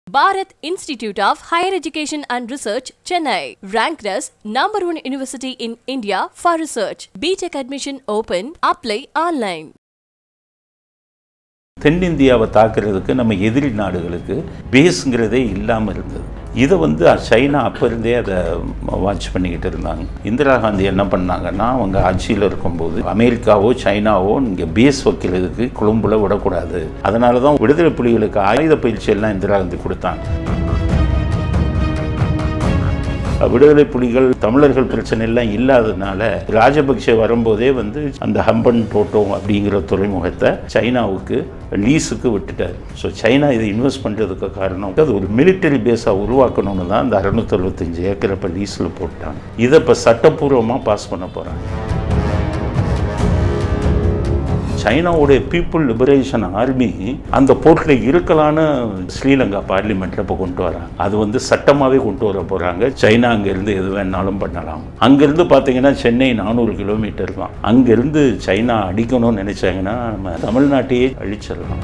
Bharat Institute of Higher Education and Research, Chennai, ranked as number one university in India for research. BTech admission open. Apply online. தென்னிந்தியாவை தாக்குறதுக்கு நம்ம எதிரி நாடுகளுக்கு பேஸுங்கிறதே இல்லாமல் இருந்தது இதை வந்து China அப்போ இருந்தே அதை வாட்ச் பண்ணிக்கிட்டு இருந்தாங்க இந்திரா காந்தி என்ன பண்ணாங்கன்னா அவங்க ஆட்சியில் இருக்கும்போது அமெரிக்காவோ சைனாவோ இங்கே பேஸ் வைக்கிறதுக்கு கொழும்புல விடக்கூடாது அதனால தான் விடுதலை புலிகளுக்கு ஆயுத பயிற்சி எல்லாம் இந்திரா காந்தி கொடுத்தாங்க விடுதலை புலிகள் தமிழர்கள் பிரச்சனை எல்லாம் இல்லாததுனால ராஜபக்சே வரும்போதே வந்து அந்த ஹம்பன் டோட்டோ அப்படிங்கிற துறைமுகத்தை சைனாவுக்கு லீஸுக்கு விட்டுட்டார் ஸோ சைனா இதை இன்வெஸ்ட் பண்ணுறதுக்கு காரணம் அது ஒரு மிலிட்டரி பேஸாக உருவாக்கணும்னு தான் அந்த அறுநூத்தறுபத்தஞ்சு ஏக்கர் இப்போ லீஸில் போட்டாங்க இதை இப்போ சட்டப்பூர்வமாக பாஸ் பண்ண போகிறாங்க சைனாவுடைய பீப்புள் லிபரேஷன் ஆர்மி அந்த போர்ட்டில் இருக்கலான்னு ஸ்ரீலங்கா பார்லிமெண்ட்டில் இப்போ கொண்டு வராங்க அது வந்து சட்டமாகவே கொண்டு வர போகிறாங்க சைனா அங்கேருந்து எது வேணாலும் பண்ணலாம் அங்கேருந்து பார்த்தீங்கன்னா சென்னை நானூறு கிலோமீட்டர் தான் அங்கேருந்து சைனா அடிக்கணும்னு நினச்சாங்கன்னா நம்ம தமிழ்நாட்டையே அழிச்சிடலாம்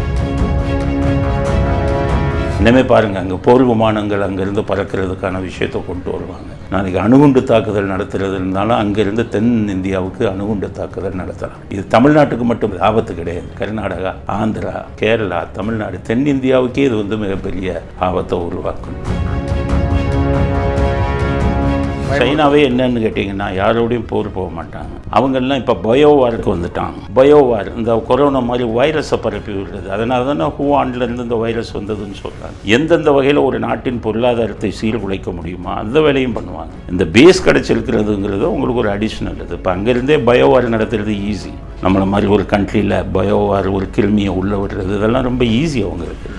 இனிமே பாருங்கள் அங்கே போர் விமானங்கள் அங்கேருந்து பறக்கிறதுக்கான விஷயத்தை கொண்டு வருவாங்க நாளைக்கு அணுகுண்டு தாக்குதல் நடத்துறது இருந்தாலும் அங்கேருந்து தென் இந்தியாவுக்கு அணுகுண்டு தாக்குதல் நடத்தலாம் இது தமிழ்நாட்டுக்கு மட்டும் ஆபத்து கிடையாது கர்நாடகா ஆந்திரா கேரளா தமிழ்நாடு தென்னிந்தியாவுக்கே இது வந்து மிகப்பெரிய ஆபத்தை உருவாக்கும் சைனாவே என்னன்னு கேட்டிங்கன்னா யாரோடையும் போர் போக மாட்டாங்க அவங்கெல்லாம் இப்போ பயோவாருக்கு வந்துட்டாங்க பயோவார் இந்த கொரோனா மாதிரி வைரஸை பரப்பி விடுறது அதனால தானே ஹூவான்லேருந்து இந்த வைரஸ் வந்ததுன்னு சொல்கிறாங்க எந்தெந்த வகையில் ஒரு நாட்டின் பொருளாதாரத்தை சீர்குலைக்க முடியுமோ அந்த வேலையும் பண்ணுவாங்க இந்த பேஸ் கிடச்சிருக்கிறதுங்கிறது உங்களுக்கு ஒரு அடிஷ்னல் இது இப்போ அங்கேருந்தே பயோவார் நடத்துறது ஈஸி நம்மளை மாதிரி ஒரு கண்ட்ரியில் பயோவார் ஒரு கிருமியை உள்ளே விடுறது இதெல்லாம் ரொம்ப ஈஸி அவங்களுக்கு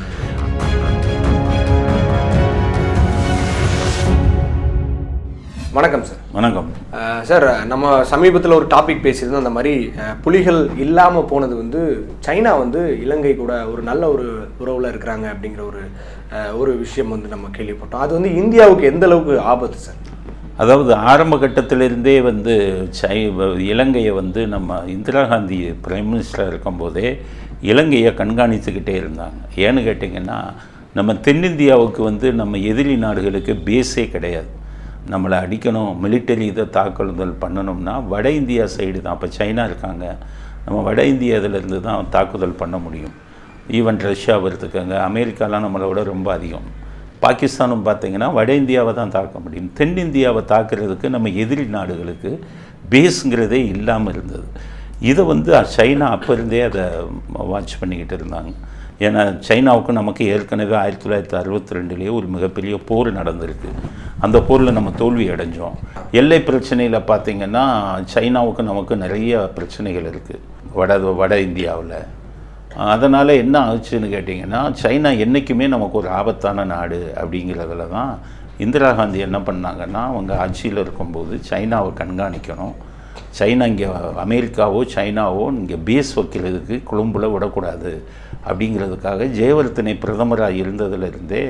வணக்கம் சார் வணக்கம் அஹ் சார் நம்ம சமீபத்தில் ஒரு டாபிக் பேசியிருந்தோம் அந்த மாதிரி அஹ், புலிகள் இல்லாமல் போனது வந்து சைனா வந்து இலங்கை கூட ஒரு நல்ல ஒரு உறவில் இருக்கிறாங்க அப்படிங்கிற ஒரு அஹ், ஒரு விஷயம் வந்து நம்ம கேள்விப்பட்டோம் அது வந்து இந்தியாவுக்கு எந்த அளவுக்கு ஆபத்து சார் அதாவது ஆரம்ப கட்டத்திலிருந்தே வந்து சை இலங்கையை வந்து நம்ம இந்திரா காந்தி பிரைம் மினிஸ்டராக இருக்கும்போதே இலங்கையை கண்காணித்துக்கிட்டே இருந்தாங்க ஏன்னு கேட்டிங்கன்னா நம்ம தென்னிந்தியாவுக்கு வந்து நம்ம எதிரி நாடுகளுக்கு பேஸே கிடையாது நம்மளை அடிக்கணும் மிலிட்டரி இதை தாக்குதல் பண்ணணும்னா வட இந்தியா சைடு தான் அப்போ சைனா இருக்காங்க நம்ம வட இந்தியா இதிலேருந்து தான் தாக்குதல் பண்ண முடியும் ஈவன் ரஷ்யா வருதுக்காங்க அமெரிக்காலாம் நம்மளை விட ரொம்ப அதிகம் பாகிஸ்தானும் பார்த்தீங்கன்னா வட இந்தியாவை தான் தாக்க முடியும் தென்னிந்தியாவை தாக்குறதுக்கு நம்ம எதிரி நாடுகளுக்கு பேஸுங்கிறதே இல்லாமல் இருந்தது இதை வந்து சைனா அப்போ இருந்தே அதை வாட்ச் பண்ணிக்கிட்டு இருந்தாங்க ஏன்னா சைனாவுக்கு நமக்கு ஏற்கனவே ஆயிரத்தி தொள்ளாயிரத்தி அறுபத்தி ரெண்டுலேயே ஒரு மிகப்பெரிய போர் நடந்திருக்கு அந்த போரில் நம்ம தோல்வி அடைஞ்சோம் எல்லை பிரச்சனையில் பார்த்திங்கன்னா சைனாவுக்கு நமக்கு நிறைய பிரச்சனைகள் இருக்குது வட வட இந்தியாவில் அதனால் என்ன ஆச்சுன்னு கேட்டிங்கன்னா சைனா என்றைக்குமே நமக்கு ஒரு ஆபத்தான நாடு அப்படிங்கிறதுல தான் இந்திரா காந்தி என்ன பண்ணாங்கன்னா அவங்க ஆட்சியில் இருக்கும்போது சைனாவை கண்காணிக்கணும் சைனா இங்கே அமெரிக்காவோ சைனாவோ இங்கே பேஸ் வைக்கிறதுக்கு கொழும்புல விடக்கூடாது அப்படிங்கிறதுக்காக ஜெயவர்த்தனை பிரதமராக இருந்ததுலேருந்தே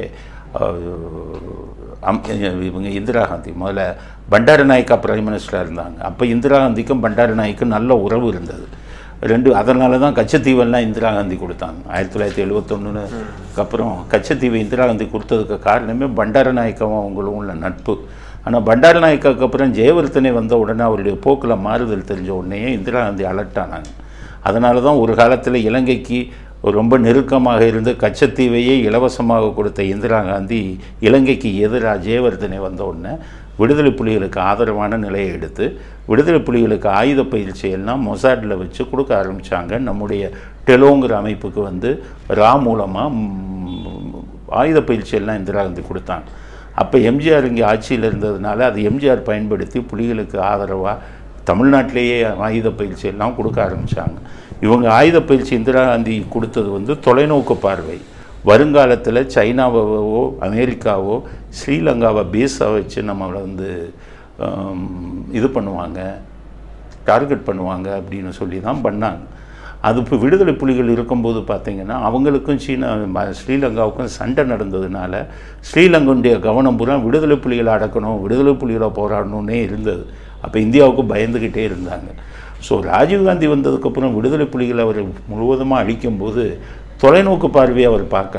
அம் இவங்க இந்திரா காந்தி முதல்ல பண்டார நாயக்கா பிரைம் மினிஸ்டராக இருந்தாங்க அப்போ இந்திரா காந்திக்கும் பண்டார நாய்க்கும் நல்ல உறவு இருந்தது ரெண்டு அதனால தான் கச்சத்தீவெல்லாம் இந்திரா காந்தி கொடுத்தாங்க ஆயிரத்தி தொள்ளாயிரத்தி எழுபத்தொன்னுக்கு அப்புறம் கச்சத்தீவு இந்திரா காந்தி கொடுத்ததுக்கு காரணமே பண்டார நாயக்காவும் அவங்களும் உள்ள நட்பு ஆனால் பண்டார நாயக்காவுக்கு அப்புறம் ஜெயவர்த்தனை வந்த உடனே அவருடைய போக்கில் மாறுதல் தெரிஞ்ச உடனே இந்திரா காந்தி அலர்ட் ஆனாங்க அதனால தான் ஒரு காலத்தில் இலங்கைக்கு ரொம்ப நெருக்கமாக இருந்து கச்சத்தீவையே இலவசமாக கொடுத்த இந்திரா காந்தி இலங்கைக்கு எதிராக ஜெயவர்தனை வந்த உடனே விடுதலை புலிகளுக்கு ஆதரவான நிலையை எடுத்து விடுதலை புலிகளுக்கு ஆயுத பயிற்சி எல்லாம் மொசாட்டில் வச்சு கொடுக்க ஆரம்பித்தாங்க நம்முடைய டெலோங்கிற அமைப்புக்கு வந்து ரா மூலமாக ஆயுத பயிற்சி எல்லாம் இந்திரா காந்தி கொடுத்தாங்க அப்போ எம்ஜிஆர் இங்கே ஆட்சியில் இருந்ததுனால அது எம்ஜிஆர் பயன்படுத்தி புலிகளுக்கு ஆதரவாக தமிழ்நாட்டிலேயே ஆயுத பயிற்சி எல்லாம் கொடுக்க ஆரம்பித்தாங்க இவங்க ஆயுத பயிற்சி இந்திரா காந்தி கொடுத்தது வந்து தொலைநோக்கு பார்வை வருங்காலத்தில் சைனாவோ அமெரிக்காவோ ஸ்ரீலங்காவை பேஸாக வச்சு நம்மளை வந்து இது பண்ணுவாங்க டார்கெட் பண்ணுவாங்க அப்படின்னு சொல்லி தான் பண்ணாங்க அது இப்போ விடுதலை புலிகள் இருக்கும்போது பார்த்திங்கன்னா அவங்களுக்கும் சீனா ஸ்ரீலங்காவுக்கும் சண்டை நடந்ததுனால ஸ்ரீலங்கனுடைய கவனம் பூரா விடுதலை புலிகளை அடக்கணும் விடுதலை புலிகளை போராடணுன்னே இருந்தது அப்போ இந்தியாவுக்கு பயந்துக்கிட்டே இருந்தாங்க ஸோ ராஜீவ்காந்தி வந்ததுக்கப்புறம் விடுதலை புலிகளை அவர் முழுவதுமாக அழிக்கும்போது தொலைநோக்கு பார்வையை அவர் பார்க்கல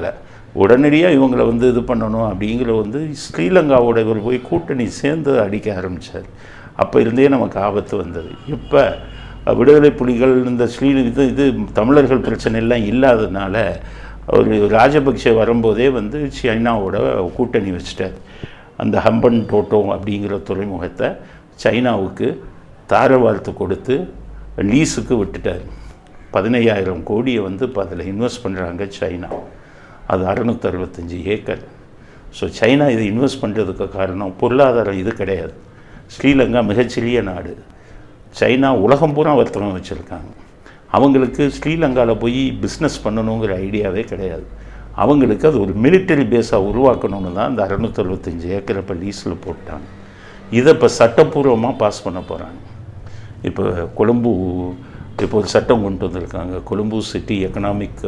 உடனடியாக இவங்களை வந்து இது பண்ணணும் அப்படிங்கிற வந்து ஸ்ரீலங்காவோட இவர் போய் கூட்டணி சேர்ந்து அடிக்க ஆரம்பித்தார் அப்போ இருந்தே நமக்கு ஆபத்து வந்தது இப்போ விடுதலை புலிகள் இந்த ஸ்ரீ இது இது தமிழர்கள் பிரச்சனை எல்லாம் இல்லாததுனால அவர் ராஜபக்ஷ வரும்போதே வந்து சைனாவோட கூட்டணி வச்சிட்டார் அந்த ஹம்பன் டோட்டோ அப்படிங்கிற துறைமுகத்தை சைனாவுக்கு தார வாழ்த்து கொடுத்து லீஸுக்கு விட்டுட்டார் பதினையாயிரம் கோடியை வந்து இப்போ அதில் இன்வெஸ்ட் பண்ணுறாங்க சைனா அது அறுநூத்தறுபத்தஞ்சி ஏக்கர் ஸோ சைனா இதை இன்வெஸ்ட் பண்ணுறதுக்கு காரணம் பொருளாதாரம் இது கிடையாது ஸ்ரீலங்கா மிகச்சிறிய நாடு சைனா உலகம் பூரா வர்த்தகம் வச்சுருக்காங்க அவங்களுக்கு ஸ்ரீலங்காவில் போய் பிஸ்னஸ் பண்ணணுங்கிற ஐடியாவே கிடையாது அவங்களுக்கு அது ஒரு மிலிட்டரி பேஸாக உருவாக்கணும்னு தான் அந்த அறுநூத்தறுபத்தஞ்சி ஏக்கரை இப்போ லீஸில் போட்டாங்க இதை இப்போ சட்டப்பூர்வமாக பாஸ் பண்ண போகிறாங்க இப்போ கொழும்பு இப்போ ஒரு சட்டம் கொண்டு வந்திருக்காங்க கொழும்பு சிட்டி எக்கனாமிக்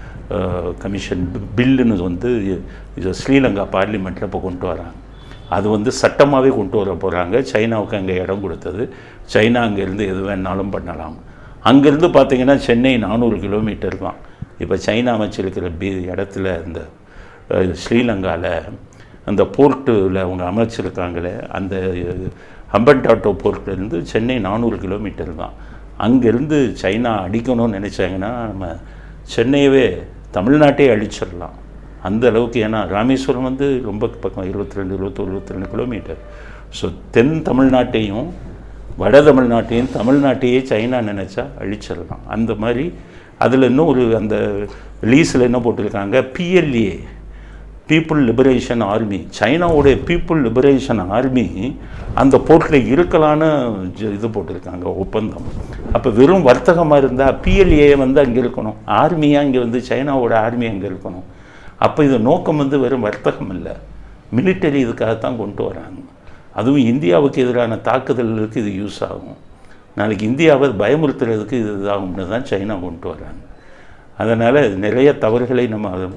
கமிஷன் பில்லுன்னு வந்து இது ஸ்ரீலங்கா பார்லிமெண்ட்டில் இப்போ கொண்டு வராங்க அது வந்து சட்டமாகவே கொண்டு வர போகிறாங்க சைனாவுக்கு அங்கே இடம் கொடுத்தது சைனா அங்கேருந்து எது வேணாலும் பண்ணலாம் அங்கேருந்து பார்த்தீங்கன்னா சென்னை நானூறு கிலோமீட்டர் தான் இப்போ சைனா அமைச்சிருக்கிற பி இடத்துல இந்த ஸ்ரீலங்காவில் அந்த போர்ட்டில் அவங்க அமைச்சிருக்காங்களே அந்த ஹம்பன்டாட்டோ போர்ட்லேருந்து சென்னை நானூறு கிலோமீட்டர் தான் அங்கேருந்து சைனா அடிக்கணும்னு நினச்சாங்கன்னா நம்ம சென்னையவே தமிழ்நாட்டே அழிச்சிடலாம் அந்த அளவுக்கு ஏன்னா ராமேஸ்வரம் வந்து ரொம்ப பக்கம் இருபத்தி ரெண்டு இருபத்தொரு இருபத்தி ரெண்டு கிலோமீட்டர் ஸோ தென் தமிழ்நாட்டையும் வட தமிழ்நாட்டையும் தமிழ்நாட்டையே சைனா நினச்சா அழிச்சிடலாம் அந்த மாதிரி அதில் இன்னும் ஒரு அந்த லீஸில் என்ன போட்டிருக்காங்க பிஎல்ஏ பீப்புள் லிபரேஷன் ஆர்மி சைனாவுடைய பீப்புள் லிபரேஷன் ஆர்மி அந்த போர்ட்டில் இருக்கலான்னு ஜ- இது போட்டிருக்காங்க ஒப்பந்தம் அப்போ வெறும் வர்த்தகமாக இருந்தால் பிஎல்ஏ வந்து அங்கே இருக்கணும் ஆர்மியாக இங்கே வந்து சைனாவோட ஆர்மி அங்கே இருக்கணும் அப்போ இது நோக்கம் வந்து வெறும் வர்த்தகம் இல்லை மிலிட்டரி இதுக்காகத்தான் கொண்டு வராங்க அதுவும் இந்தியாவுக்கு எதிரான தாக்குதல்களுக்கு இது யூஸ் ஆகும் நாளைக்கு இந்தியாவை பயமுறுத்துறதுக்கு இது இதாகும்னு தான் சைனா கொண்டு வராங்க அதனால் நிறைய தவறுகளை நம்ம அது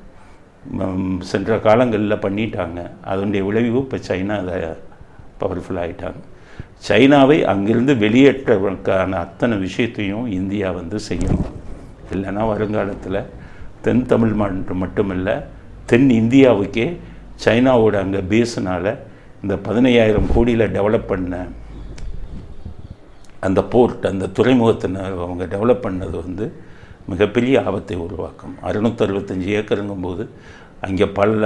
ம், சென்ற காலங்களில் பண்ணிட்டாங்க அதனுடைய விளைவு இப்போ சைனா அதை பவர்ஃபுல் ஆகிட்டாங்க சைனாவை அங்கிருந்து வெளியேற்றவதற்கான அத்தனை விஷயத்தையும் இந்தியா வந்து செய்யணும் இல்லைன்னா வருங்காலத்தில் தென் தமிழ் மட்டும் மட்டுமல்ல தென் இந்தியாவுக்கே சைனாவோட அங்கே பேஸுனால இந்த பதினையாயிரம் கோடியில் டெவலப் பண்ண அந்த போர்ட் அந்த துறைமுகத்தை ந- அவங்க டெவலப் பண்ணது வந்து மிகப்பெரிய ஆபத்தை உருவாக்கும் அறுநூத்தறுபத்தஞ்சி ஏக்கருங்கும்போது அங்கே பல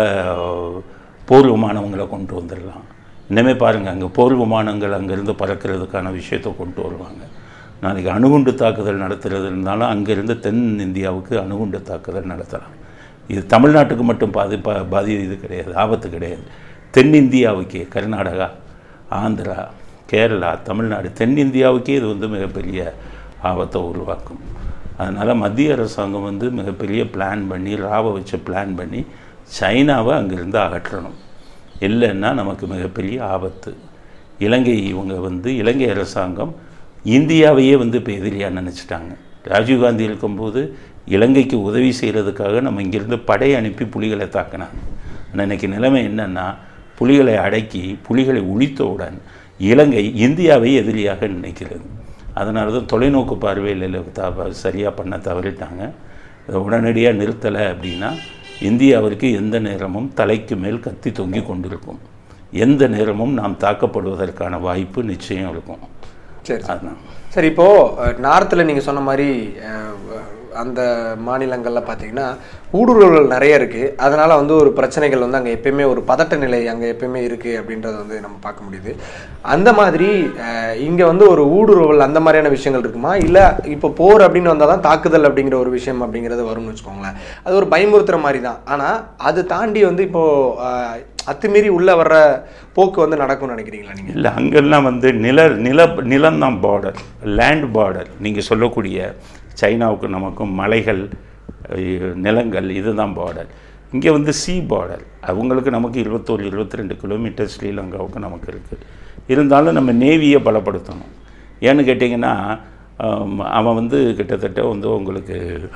போர் விமானங்களை கொண்டு வந்துடலாம் இன்னமே பாருங்கள் அங்கே போர் விமானங்கள் அங்கேருந்து பறக்கிறதுக்கான விஷயத்தை கொண்டு வருவாங்க நாளைக்கு அணுகுண்டு தாக்குதல் நடத்துறது இருந்தாலும் அங்கேருந்து தென் இந்தியாவுக்கு அணுகுண்டு தாக்குதல் நடத்தலாம் இது தமிழ்நாட்டுக்கு மட்டும் பாதி பா- பாதி இது கிடையாது ஆபத்து கிடையாது தென்னிந்தியாவுக்கே கர்நாடகா ஆந்திரா கேரளா தமிழ்நாடு தென்னிந்தியாவுக்கே இது வந்து மிகப்பெரிய ஆபத்தை உருவாக்கும் அதனால் மத்திய அரசாங்கம் வந்து மிகப்பெரிய பிளான் பண்ணி ராவை வச்சு பிளான் பண்ணி சைனாவை அங்கிருந்து அகற்றணும் இல்லைன்னா நமக்கு மிகப்பெரிய ஆபத்து இலங்கை இவங்க வந்து இலங்கை அரசாங்கம் இந்தியாவையே வந்து இப்போ எதிரியாக நினச்சிட்டாங்க ராஜீவ்காந்தி இருக்கும்போது இலங்கைக்கு உதவி செய்கிறதுக்காக நம்ம இங்கேருந்து படை அனுப்பி புலிகளை தாக்கினாங்க ஆனால் இன்னைக்கு நிலைமை என்னென்னா புலிகளை அடக்கி புலிகளை ஒழித்தவுடன் இலங்கை இந்தியாவை எதிரியாக நினைக்கிறது அதனால தான் தொலைநோக்கு பார்வையில் த சரியாக பண்ண தவறிட்டாங்க இதை உடனடியாக நிறுத்தலை அப்படின்னா இந்தியாவிற்கு எந்த நேரமும் தலைக்கு மேல் கத்தி தொங்கி கொண்டிருக்கும் எந்த நேரமும் நாம் தாக்கப்படுவதற்கான வாய்ப்பு நிச்சயம் இருக்கும் சரி அதுதான் சரி இப்போ நார்த்தில் நீங்கள் சொன்ன மாதிரி அஹ், அந்த மாநிலங்களில் பார்த்தீங்கன்னா ஊடுருவல்கள் நிறைய இருக்கு அதனால வந்து ஒரு பிரச்சனைகள் வந்து அங்கே எப்பயுமே ஒரு பதட்ட நிலை அங்கே எப்பயுமே இருக்கு அப்படின்றத வந்து நம்ம பார்க்க முடியுது அந்த மாதிரி அஹ், இங்க வந்து ஒரு ஊடுருவல் அந்த மாதிரியான விஷயங்கள் இருக்குமா இல்லை இப்போ போர் அப்படின்னு வந்தால் தான் தாக்குதல் அப்படிங்கிற ஒரு விஷயம் அப்படிங்கிறது வரும்னு வச்சுக்கோங்களேன் அது ஒரு பயமுறுத்துற மாதிரி தான் ஆனால் அது தாண்டி வந்து இப்போ அஹ், அத்துமீறி உள்ள வர்ற போக்கு வந்து நடக்கும்னு நினைக்கிறீங்களா நீங்க இல்லை அங்கெல்லாம் வந்து நில நில நிலம்தான் பார்டர் லேண்ட் பார்டர் நீங்கள் சொல்லக்கூடிய சைனாவுக்கு நமக்கும் மலைகள் அஹ், நிலங்கள் இதுதான் பார்டர் இங்கே வந்து சி பார்டர் அவங்களுக்கு நமக்கு இருபத்தோரு இருபத்தி ரெண்டு கிலோமீட்டர் ஸ்ரீலங்காவுக்கு நமக்கு இருக்குது இருந்தாலும் நம்ம நேவியை பலப்படுத்தணும் ஏன்னு கேட்டிங்கன்னா ஆம், அவன் வந்து கிட்டத்தட்ட வந்து உங்களுக்கு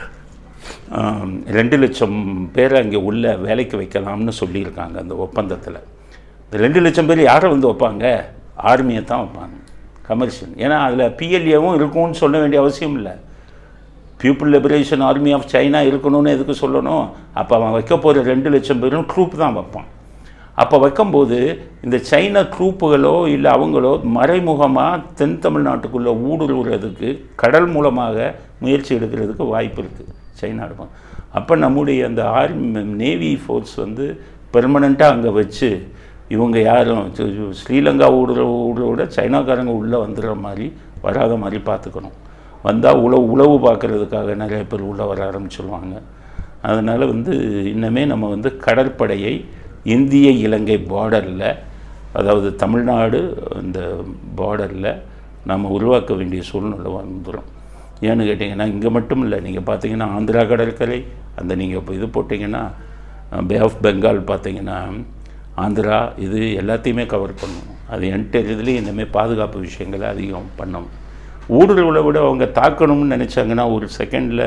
ஆம், ரெண்டு லட்சம் பேரை அங்கே உள்ள வேலைக்கு வைக்கலாம்னு சொல்லியிருக்காங்க அந்த ஒப்பந்தத்தில் இந்த ரெண்டு லட்சம் பேர் யாரை வந்து வைப்பாங்க ஆர்மியை தான் வைப்பாங்க கமர்ஷியல் ஏன்னா அதில் பிஎல்ஏவும் இருக்கும்னு சொல்ல வேண்டிய அவசியம் இல்லை people liberation army of China இருக்கணும்னு எதுக்கு சொல்லணும் அப்போ அவன் வைக்க போகிற ரெண்டு லட்சம் பேரும் ட்ரூப் தான் வைப்பான் அப்போ வைக்கும்போது இந்த சைனா ட்ரூப்புகளோ இல்லை அவங்களோ மறைமுகமாக தென் தமிழ்நாட்டுக்குள்ளே ஊடுருவுறதுக்கு கடல் மூலமாக முயற்சி எடுக்கிறதுக்கு வாய்ப்பு இருக்குது சைனா இருக்கும் அப்போ நம்முடைய அந்த ஆர்மி நேவி ஃபோர்ஸ் வந்து பெர்மனண்ட்டாக அங்கே வச்சு இவங்க யாரும் சு- சு- ஸ்ரீலங்கா ஊடுற ஊடுற விட சைனாக்காரங்க உள்ளே வந்துடுற மாதிரி வராத மாதிரி பார்த்துக்கணும் வந்தால் உளவு உளவு பார்க்குறதுக்காக நிறைய பேர் உள்ளே வர ஆரம்பிச்சிருவாங்க அதனால் வந்து இன்னமே நம்ம வந்து கடற்படையை இந்திய இலங்கை பார்டரில் அதாவது தமிழ்நாடு இந்த பார்டரில் நம்ம உருவாக்க வேண்டிய சூழ்நிலை வந்துடும் ஏன்னு கேட்டிங்கன்னா இங்கே மட்டும் இல்லை நீங்கள் பார்த்தீங்கன்னா ஆந்திரா கடற்கரை அந்த நீங்கள் இப்போ இது போட்டிங்கன்னா பே ஆஃப் பெங்கால் பார்த்தீங்கன்னா ஆந்திரா இது எல்லாத்தையுமே கவர் பண்ணணும் அது என்டர் இதுலேயும் இனிமேல் பாதுகாப்பு விஷயங்களை அதிகம் பண்ணணும் ஊடுருவலை விட அவங்க தாக்கணும்னு நினச்சாங்கன்னா ஒரு செகண்டில்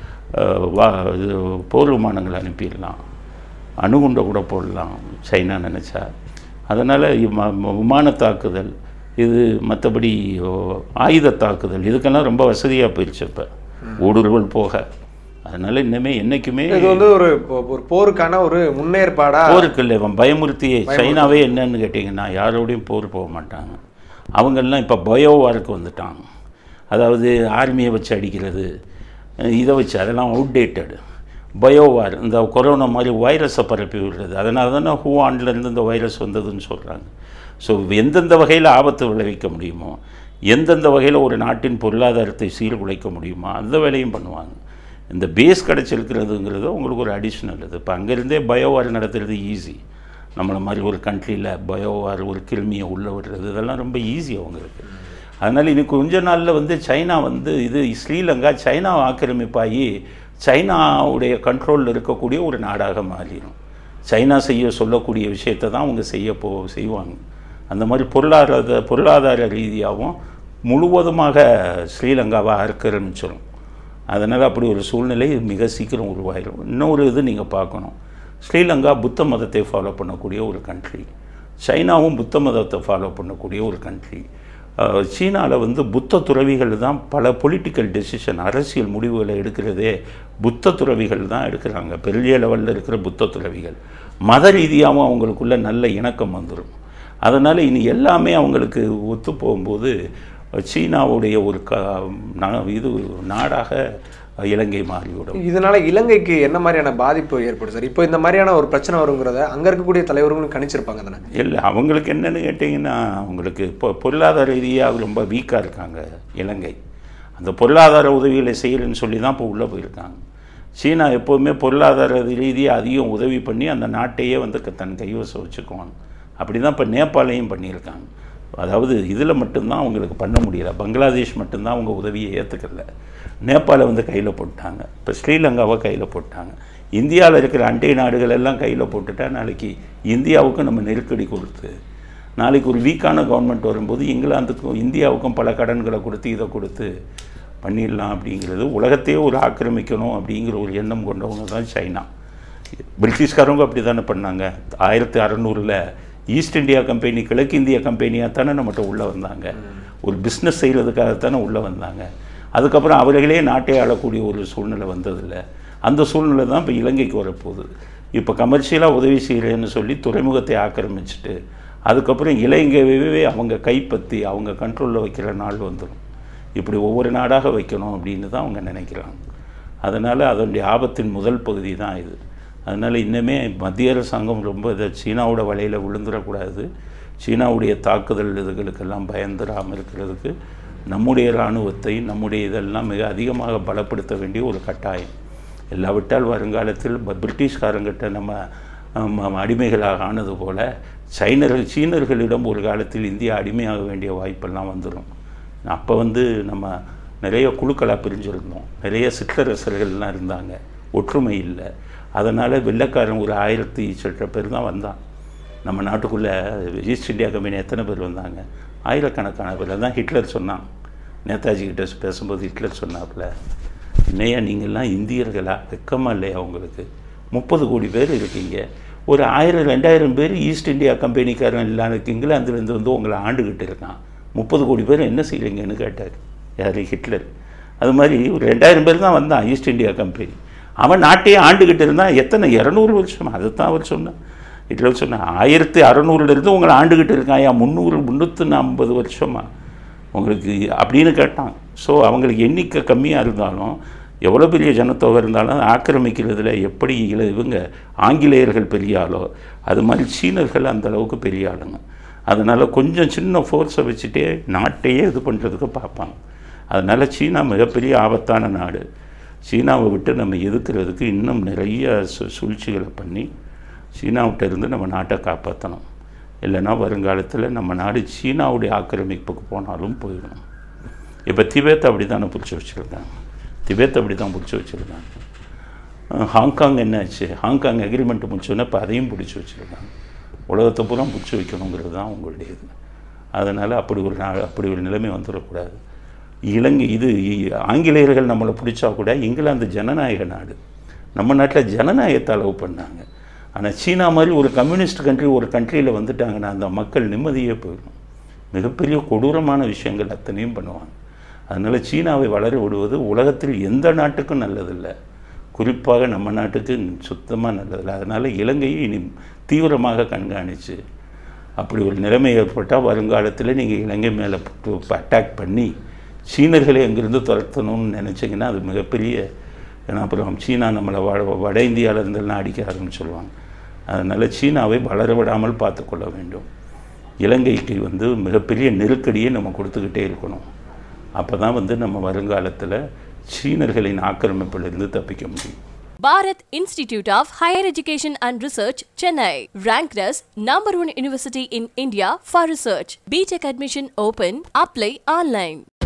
வா இது போர் விமானங்களை அனுப்பிடலாம் அணுகுண்டை கூட போடலாம் சைனா நினச்சா அதனால் விமான தாக்குதல் இது மற்றபடி ஓ, ஆயுத தாக்குதல் இதுக்கெல்லாம் ரொம்ப வசதியாக போயிடுச்சு இப்போ ஊடுருவல் போக அதனால் இன்னுமே என்றைக்குமே இது வந்து ஒரு ஒரு போருக்கான ஒரு முன்னேற்பாடா போருக்கு இல்லை இவன் பயமுறுத்தியே சைனாவே என்னன்னு கேட்டிங்கன்னா யாரோடையும் போர் போக மாட்டாங்க அவங்கெல்லாம் இப்போ பயோவாருக்கு வந்துட்டாங்க அதாவது ஆர்மியை வச்சு அடிக்கிறது அஹ் இதை வச்சு அதெல்லாம் அவுடேட்டடு பயோவார் இந்த கொரோனா மாதிரி வைரஸை பரப்பி விடுறது அதனால தானே ஹூவான்லேருந்து இந்த வைரஸ் வந்ததுன்னு சொல்கிறாங்க ஸோ எந்தெந்த வகையில் ஆபத்து விளைவிக்க முடியுமோ எந்தெந்த வகையில் ஒரு நாட்டின் பொருளாதாரத்தை சீர்குலைக்க முடியுமோ அந்த வேலையும் பண்ணுவாங்க இந்த பேஸ் கிடச்சிருக்கிறதுங்கிறது உங்களுக்கு ஒரு அடிஷ்னல் இது இப்போ அங்கேருந்தே பயோவார் நடத்துறது ஈஸி நம்மளை மாதிரி ஒரு கண்ட்ரியில் பயோவார் ஒரு கிருமியை உள்ளே விடுறது இதெல்லாம் ரொம்ப ஈஸி அவங்களுக்கு அதனால் இன்னும் கொஞ்ச நாளில் வந்து சைனா வந்து இது ஸ்ரீலங்கா சைனா ஆக்கிரமிப்பாகி சைனாவுடைய கண்ட்ரோலில் இருக்கக்கூடிய ஒரு நாடாக மாறிடும் சைனா செய்ய சொல்லக்கூடிய விஷயத்தை தான் அவங்க செய்ய போ செய்வாங்க அந்த மாதிரி பொருளாதார பொருளாதார ரீதியாகவும் முழுவதுமாக ஸ்ரீலங்காவை ஆக்கிரமிச்சிடும் அதனால் அப்படி ஒரு சூழ்நிலை மிக சீக்கிரம் உருவாயிடும் இன்னொரு இது நீங்கள் பார்க்கணும் ஸ்ரீலங்கா புத்த மதத்தை ஃபாலோ பண்ணக்கூடிய ஒரு கண்ட்ரி சைனாவும் புத்த மதத்தை ஃபாலோ பண்ணக்கூடிய ஒரு கண்ட்ரி சீனாவில் வந்து புத்த துறவிகள் தான் பல பொலிட்டிக்கல் டெசிஷன் அரசியல் முடிவுகளை எடுக்கிறதே புத்த துறவிகள் தான் எடுக்கிறாங்க பெரிய லெவலில் இருக்கிற புத்த துறவிகள் மத ரீதியாகவும் அவங்களுக்குள்ள நல்ல இணக்கம் வந்துடும் அதனால் இனி எல்லாமே அவங்களுக்கு ஒத்து போகும்போது சீனாவுடைய ஒரு க நா- இது நாடாக இலங்கை மாறிவிடும் இதனால இலங்கைக்கு என்ன மாதிரியான பாதிப்பு ஏற்படும் சார் இப்போ இந்த மாதிரியான ஒரு பிரச்சனை வருங்கிறத அங்க இருக்கக்கூடிய தலைவர்களும் கணிச்சிருப்பாங்க தானே இல்லை அவங்களுக்கு என்னன்னு கேட்டிங்கன்னா அவங்களுக்கு இப்போ பொருளாதார ரீதியாக ரொம்ப வீக்காக இருக்காங்க இலங்கை அந்த பொருளாதார உதவிகளை செய்யலைன்னு சொல்லி தான் இப்போ உள்ளே போயிருக்காங்க சீனா எப்போவுமே பொருளாதார ரீதியாக அதிகம் உதவி பண்ணி அந்த நாட்டையே வந்து க- தன் கைவசம் வச்சுக்குவாங்க அப்படி தான் இப்போ நேபாளையும் பண்ணியிருக்காங்க அதாவது இதில் மட்டும்தான் அவங்களுக்கு பண்ண முடியல பங்களாதேஷ் மட்டும்தான் அவங்க உதவியை ஏற்றுக்கல நேபாளை வந்து கையில் போட்டாங்க இப்போ ஸ்ரீலங்காவை கையில் போட்டாங்க இந்தியாவில் இருக்கிற அண்டை நாடுகள் எல்லாம் கையில் போட்டுட்டா நாளைக்கு இந்தியாவுக்கும் நம்ம நெருக்கடி கொடுத்து நாளைக்கு ஒரு வீக்கான கவர்மெண்ட் வரும்போது இங்கிலாந்துக்கும் இந்தியாவுக்கும் பல கடன்களை கொடுத்து இதை கொடுத்து பண்ணிடலாம் அப்படிங்கிறது உலகத்தையே ஒரு ஆக்கிரமிக்கணும் அப்படிங்கிற ஒரு எண்ணம் கொண்டவங்க தான் சைனா பிரிட்டிஷ்காரங்க அப்படி தானே பண்ணாங்க ஆயிரத்தி அறநூறில் ஈஸ்ட் இந்தியா கம்பெனி கிழக்கு இந்திய கம்பெனியாக தானே நம்மகிட்ட உள்ளே வந்தாங்க ஒரு பிஸ்னஸ் செய்கிறதுக்காகத்தானே உள்ளே வந்தாங்க அதுக்கப்புறம் அவர்களே நாட்டை ஆளக்கூடிய ஒரு சூழ்நிலை வந்ததில்ல அந்த சூழ்நிலை தான் இப்போ இலங்கைக்கு வரப்போகுது இப்போ கமர்ஷியலாக உதவி செய்கிறேன்னு சொல்லி துறைமுகத்தை ஆக்கிரமிச்சிட்டு அதுக்கப்புறம் இலங்கையவே அவங்க கைப்பற்றி அவங்க கண்ட்ரோலில் வைக்கிற நாள் வந்துடும் இப்படி ஒவ்வொரு நாடாக வைக்கணும் அப்படின்னு தான் அவங்க நினைக்கிறாங்க அதனால் அதனுடைய ஆபத்தின் முதல் பகுதி தான் இது அதனால் இன்னுமே மத்திய அரசாங்கம் ரொம்ப இதை சீனாவோட வலையில் விழுந்துடக்கூடாது சீனாவுடைய தாக்குதல் இதுகளுக்கெல்லாம் பயந்துடாமல் இருக்கிறதுக்கு நம்முடைய இராணுவத்தை நம்முடைய இதெல்லாம் மிக அதிகமாக பலப்படுத்த வேண்டிய ஒரு கட்டாயம் இல்லாவிட்டால் வருங்காலத்தில் ப- பிரிட்டிஷ்காரங்கிட்ட நம்ம ஆம், அடிமைகளாக ஆனது போல சைனர்கள் சீனர்களிடம் ஒரு காலத்தில் இந்தியா அடிமையாக வேண்டிய வாய்ப்பெல்லாம் வந்துடும் அப்போ வந்து நம்ம நிறைய குழுக்களாக பிரிஞ்சிருந்தோம் நிறைய சிற்றரசர்கள்லாம் இருந்தாங்க ஒற்றுமை இல்லை அதனால் வெள்ளைக்காரன் ஒரு ஆயிரத்தி சொற்ற பேர் தான் வந்தான் நம்ம நாட்டுக்குள்ளே ஈஸ்ட் இந்தியா கம்பெனி எத்தனை பேர் வந்தாங்க ஆயிரக்கணக்கான பேர் அதான் ஹிட்லர் சொன்னான் நேதாஜி கிட்ட பேசும்போது ஹிட்லர் சொன்னாப்புல என்னையா நீங்கள்லாம் இந்தியர்களா வெக்கமா இல்லையா உங்களுக்கு முப்பது கோடி பேர் இருக்கீங்க ஒரு ஆயிரம் ரெண்டாயிரம் பேர் ஈஸ்ட் இந்தியா கம்பெனிக்காரன் இல்லாத இங்கிலாந்துலேருந்து வந்து உங்களை ஆண்டுகிட்டு இருக்கான் முப்பது கோடி பேர் என்ன செய்கிறீங்கன்னு கேட்டார் யார் ஹிட்லர் அது மாதிரி ஒரு ரெண்டாயிரம் பேர் தான் வந்தான் ஈஸ்ட் இந்தியா கம்பெனி அவன் நாட்டையே ஆண்டுகிட்டு இருந்தான் எத்தனை இரநூறு வருஷம் அதுதான் அவர் சொன்னான் இதில் சொன்னேன் ஆயிரத்தி அறநூறுலேருந்து உங்களை ஆண்டுகிட்டு இருக்காயா முந்நூறு முந்நூற்றி ஐம்பது வருஷமா உங்களுக்கு அப்படின்னு கேட்டான் ஸோ அவங்களுக்கு எண்ணிக்கை கம்மியாக இருந்தாலும் எவ்வளோ பெரிய ஜனத்தொகை இருந்தாலும் ஆக்கிரமிக்கிறதுல எப்படி இல- இவங்க ஆங்கிலேயர்கள் பெரிய ஆளோ அது மாதிரி சீனர்கள் அந்த அளவுக்கு பெரிய ஆளுங்க அதனால் கொஞ்சம் சின்ன ஃபோர்ஸை வச்சுட்டே நாட்டையே இது பண்ணுறதுக்கு பார்ப்பாங்க அதனால் சீனா மிகப்பெரிய ஆபத்தான நாடு சீனாவை விட்டு நம்ம எதுக்குறதுக்கு இன்னும் நிறைய சு சூழ்ச்சிகளை பண்ணி சீனாவிட்ட இருந்து நம்ம நாட்டை காப்பாற்றணும் இல்லைன்னா வருங்காலத்தில் நம்ம நாடு சீனாவுடைய ஆக்கிரமிப்புக்கு போனாலும் போயிடும் இப்போ திபேத் அப்படி தானே பிடிச்சி வச்சுருக்காங்க திபேத் அப்படி தான் பிடிச்சி வச்சுருக்காங்க அஹ் ஹாங்காங் என்னாச்சு ஹாங்காங் அக்ரிமெண்ட் முடிச்சோன்னே இப்போ அதையும் பிடிச்சி வச்சுருக்காங்க உலகத்தை பூரா பிடிச்சி வைக்கணுங்கிறது தான் உங்களுடைய இது அதனால் அப்படி ஒரு நா அப்படி ஒரு நிலைமை வந்துடக்கூடாது இலங்கை இது இ- ஆங்கிலேயர்கள் நம்மளை பிடிச்சா கூட இங்கிலாந்து ஜனநாயக நாடு நம்ம நாட்டில் ஜனநாயகத்தை அளவு பண்ணாங்க ஆனால் சீனா மாதிரி ஒரு கம்யூனிஸ்ட் கண்ட்ரி ஒரு கண்ட்ரியில் வந்துட்டாங்கன்னா அந்த மக்கள் நிம்மதியே போயிடும் மிகப்பெரிய கொடூரமான விஷயங்கள் அத்தனையும் பண்ணுவாங்க அதனால் சீனாவை வளர விடுவது உலகத்தில் எந்த நாட்டுக்கும் நல்லதில்லை குறிப்பாக நம்ம நாட்டுக்கு சுத்தமாக நல்லதில்லை அதனால் இலங்கையை இனி தீவிரமாக கண்காணித்து அப்படி ஒரு நிலைமை ஏற்பட்டால் வருங்காலத்தில் நீங்கள் இலங்கை மேலே அட்டாக் பண்ணி சீனர்களை எங்கிருந்து துரத்தணும்னு நினச்சிங்கன்னா அது மிகப்பெரிய ஏன்னா அப்புறம் சீனா நம்மளை வட வட இந்தியாவில் இருந்தெல்லாம் அடிக்க ஆரம்பிச்சிடுவாங்க அதனால் சீனாவை வளர விடாமல் பார்த்துக்கொள்ள வேண்டும் இலங்கைக்கு வந்து மிகப்பெரிய நெருக்கடியை நம்ம கொடுத்துக்கிட்டே இருக்கணும் அப்போ தான் வந்து நம்ம வருங்காலத்தில் சீனர்களின் ஆக்கிரமிப்பிலிருந்து தப்பிக்க முடியும் Bharat Institute of Higher Education and Research, Chennai, ranked as number one university in India for research. BTech admission open. Apply online.